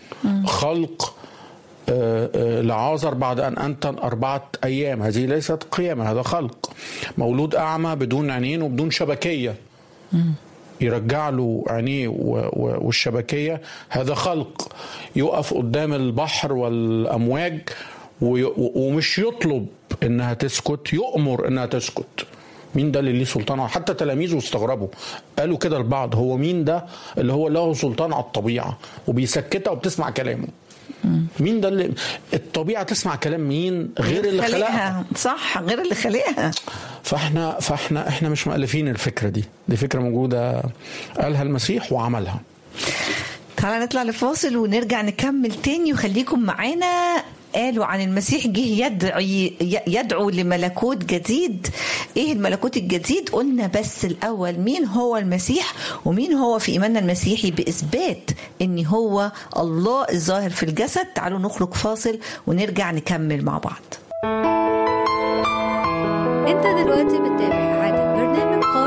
خلق آه، آه، لعازر بعد أن أنتن أربعة أيام هذه ليست قيامة هذا خلق مولود أعمى بدون عينين وبدون شبكية يرجع له عينيه و- و- والشبكية هذا خلق يقف قدام البحر والأمواج وي- و- ومش يطلب إنها تسكت يؤمر إنها تسكت مين ده اللي ليه سلطان على- حتى تلاميذه استغربوا قالوا كده البعض هو مين ده اللي هو له سلطان على الطبيعة وبيسكتها وبتسمع كلامه مين ده اللي الطبيعة تسمع كلام مين غير اللي خلقها خلقها صح غير اللي خلقها فاحنا فاحنا احنا مش مؤلفين الفكره دي دي فكره موجوده قالها المسيح وعملها تعالى نطلع لفاصل ونرجع نكمل تاني وخليكم معانا قالوا عن المسيح جه يدعي يدعو لملكوت جديد ايه الملكوت الجديد قلنا بس الاول مين هو المسيح ومين هو في ايماننا المسيحي باثبات ان هو الله الظاهر في الجسد تعالوا نخرج فاصل ونرجع نكمل مع بعض انت دلوقتي بتتابع